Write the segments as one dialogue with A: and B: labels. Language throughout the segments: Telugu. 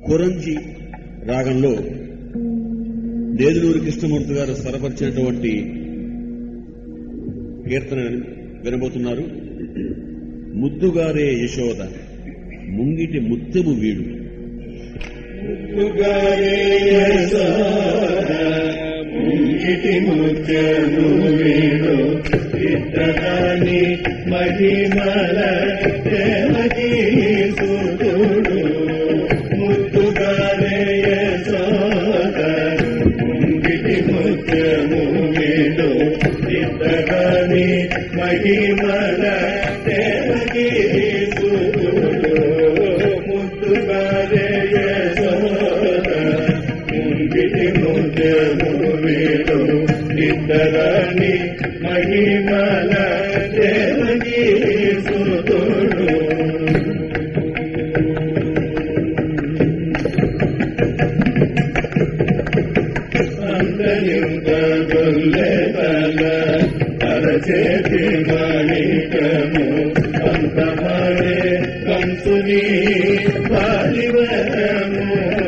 A: కొరంజి రాగంలో నేదులూరి కృష్ణమూర్తి గారు స్వరపరిచినటువంటి కీర్తన వినబోతున్నారు ముద్దుగారే యశోద ముంగిటి ముత్తెము వీడు
B: ముంగిటి ముత్యము వీడు ఇద్దరాని మహిమల దేవకి సుతుడు ముద్దుగారే యశోద ముంగిటి ముత్యము వీడు ఇద్దరాని మహిమల దేవకి సుతుడు ముద్దుగారే యశోద ముంగిటి ముద్యము వీడు ఇద్దరాని మహిమల దేవకి సుతుడు అందరింత గొల్లెతల అరచేతి మాణికము అంతమాడే కంసుని పాలివరము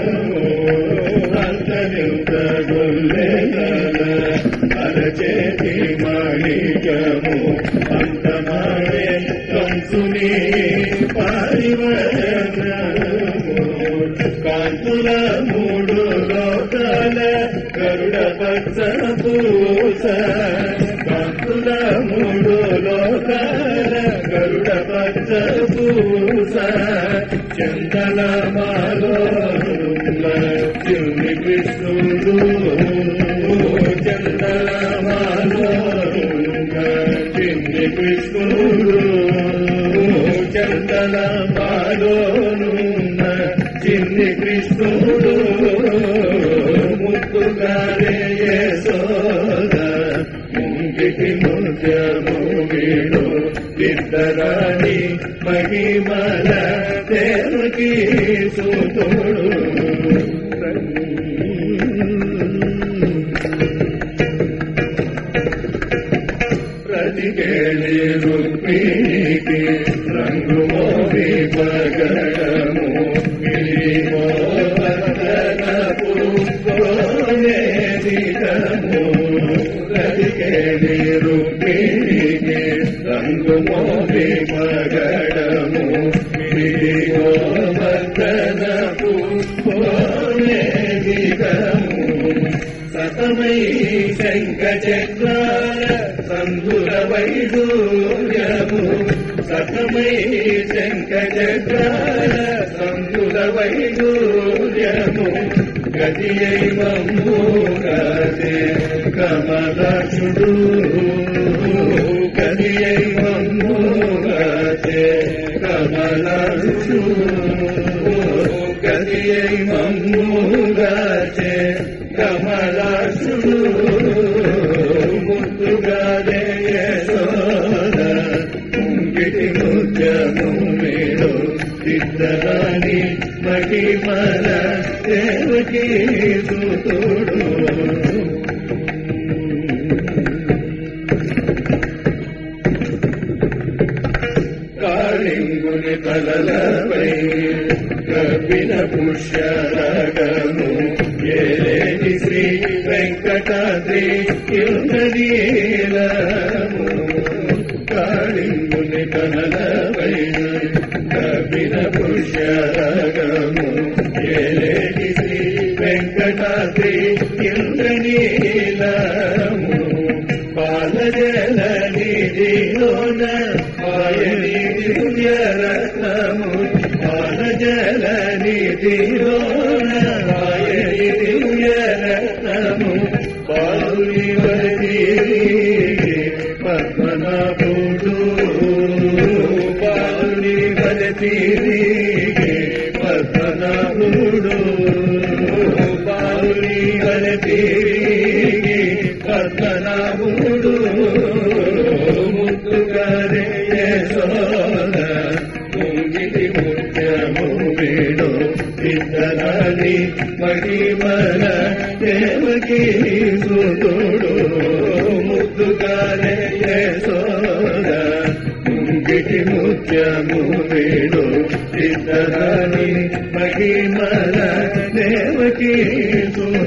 B: అందరింత గొల్లెతల అరచేతి మాణికము అంతమాడే కంసుని పాలివరము కాంతుల మూడు లోకాల గరుడ పచ్చ పూస కాంతుల మూడు లోకాల గరుడ పచ్చ పూస చందల మాలో చిన్ని కృష్ణుడు చందల మాలో చిన్ని కృష్ణుడు చందన మాలోనున్న చిన్ని కృష్ణుడు ముద్దుగారే యశోద ముంగిటి ముద్యము వీడు ఇద్దరాని మహిమల దేవకి సుతుడు ప్రతికేళి రుక్మిణికి రంగు మోవి పగడము ప్రతికేళి రుక్మిణికి రంగు మోవి పగడము వర్ధనపు సతమై శంఖ చక్రాల సంధుర వైడూర్యము సతమై శంఖ చక్రాల సంధుర వైడూర్యము గతియై మమ్మూరే కమలక్షుడు గతియై మమ్మూరే కమలక్షుడు గతియై మమ్మూరే కమలాసుడు ముద్దుగారే యశోద ముంగిటి ముత్యము మీరు ఇద్దరాని మహిమల దేవకి సుతుడు కాళింగుని తలలపై కపిల పుష్యరగము ఏలేని శ్రీ వెంకటాద్రి యుగనీలము కాళింగుని తలలపై కపిల పుష్యరగము ఏలేని శ్రీ వెంకటాద్రి యుగనీలము పాలజల నిధిలోన ఆయని దివ్యరత్నము పాలజల నిధిలోన ఆయని దివ్యరత్నము పాలుని వరి పద్మనాభుడు పాలుని వరి పద్మనాభుడు పాలుని వరి పద్మనాభుడు ముద్దుగారే యశోద ముంగిటి ముత్యము వీడు ఇద్దరాని మహిమల దేవకి సుతుడు ముద్దుగారే యశోద ముంగిటి ముంగిటి ముత్యము వీడు ఇద్దరాని మహిమల దేవకి సుత